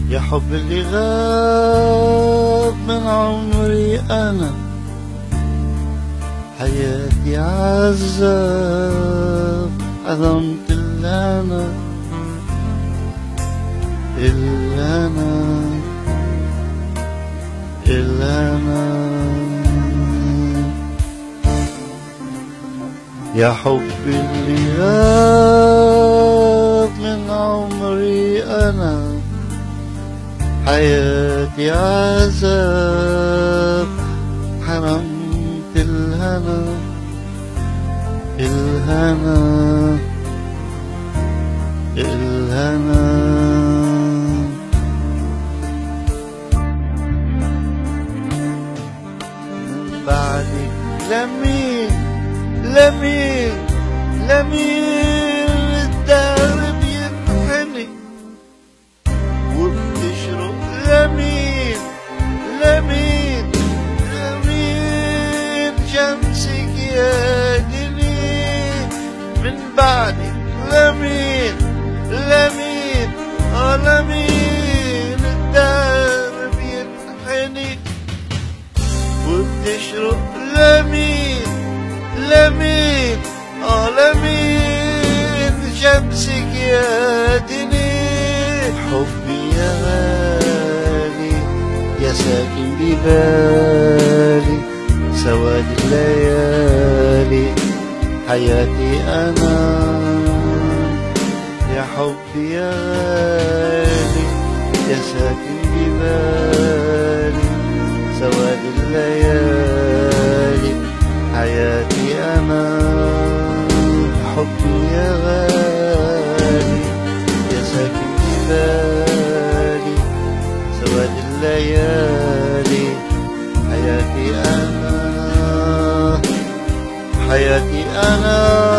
يا حب اللي غاب من عمري أنا حياتي عذاب عظمت اللي أنا اللي أنا اللي أنا يا حب اللي غاب من عمري أنا حياتي عذاب حرمت الهنا الهنا الهنا من بعدك لمين لمين لمين الدهر بينحني وبتشرق لمين لمين لمين شمسك يا جنين من بعدك لمين لمين اه لمين الدهر بينحني وبتشرق لمين لمين اه لمين شمسك يا دنيا حبي يا غالي يا ساكن ببالي سواد الليالي حياتي انا يا حبي يا غالي يا ساكن ببالي سواد الليالي حياتي أنا حبي يا غالي يا ساكن بالي سواد الليالي حياتي أنا حياتي أنا